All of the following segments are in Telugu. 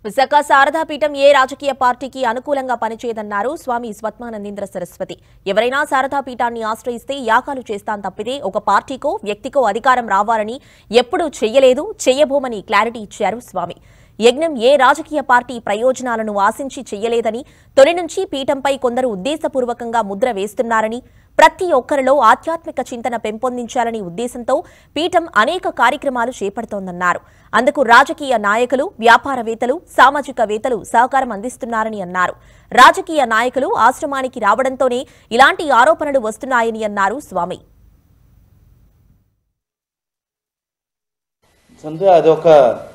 విశాఖ శారదాపీఠం ఏ రాజకీయ పార్టీకి అనుకూలంగా పనిచేయదన్నారు స్వామి స్వత్మానందేంద్ర సరస్వతి ఎవరైనా శారదాపీఠాన్ని ఆశ్రయిస్తే యాగాలు చేస్తాం తప్పితే ఒక పార్టీకో వ్యక్తికో అధికారం రావాలని ఎప్పుడూ చెయ్యలేదు చెయ్యబోమని క్లారిటీ ఇచ్చారు స్వామి యజ్ఞం ఏ రాజకీయ పార్టీ ప్రయోజనాలను ఆశించి చెయ్యలేదని తొలి నుంచి పీఠంపై కొందరు ఉద్దేశపూర్వకంగా ముద్ర వేస్తున్నారని ప్రతి ఒక్కరిలో ఆధ్యాత్మిక చింతన పెంపొందించాలని ఉద్దేశంతో పీఠం అనేక కార్యక్రమాలు చేపడుతోందన్నారు అందుకు రాజకీయ నాయకులు వ్యాపారవేత్తలు సామాజికవేత్తలు సహకారం అందిస్తున్నారని అన్నారు రాజకీయ నాయకులు ఆశ్రమానికి రావడంతోనే ఇలాంటి ఆరోపణలు వస్తున్నాయని అన్నారు స్వామి అంటే అదొక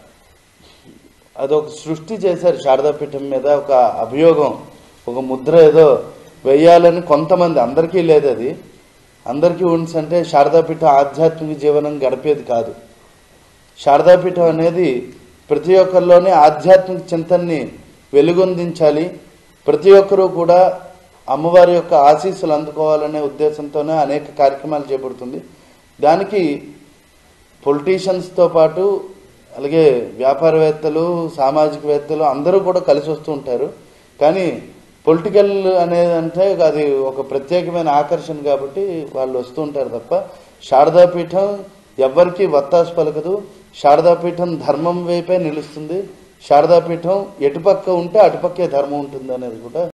అదొక సృష్టి చేశారు శారదాపీఠం మీద ఒక అభియోగం ఒక ముద్ర ఏదో వేయాలని కొంతమంది అందరికీ లేదు అది అందరికీ ఉంచి అంటే శారదాపీఠం ఆధ్యాత్మిక జీవనం గడిపేది కాదు శారదాపీఠం అనేది ప్రతి ఒక్కరిలోనే ఆధ్యాత్మిక చింతనని వెలుగొందించాలి ప్రతి ఒక్కరూ కూడా అమ్మవారి యొక్క ఆశీస్సులు అందుకోవాలనే ఉద్దేశంతోనే అనేక కార్యక్రమాలు చేపడుతుంది దానికి పొలిటీషియన్స్తో పాటు అలాగే వ్యాపారవేత్తలు సామాజికవేత్తలు అందరూ కూడా కలిసి వస్తూ ఉంటారు కానీ పొలిటికల్ అనేది అంటే అది ఒక ప్రత్యేకమైన ఆకర్షణ కాబట్టి వాళ్ళు వస్తూ ఉంటారు తప్ప శారదాపీఠం ఎవ్వరికీ వత్తాసు పలకదు శారదాపీఠం ధర్మం వైపే నిలుస్తుంది శారదాపీఠం ఎటుపక్క ఉంటే అటుపక్కే ధర్మం ఉంటుంది అనేది కూడా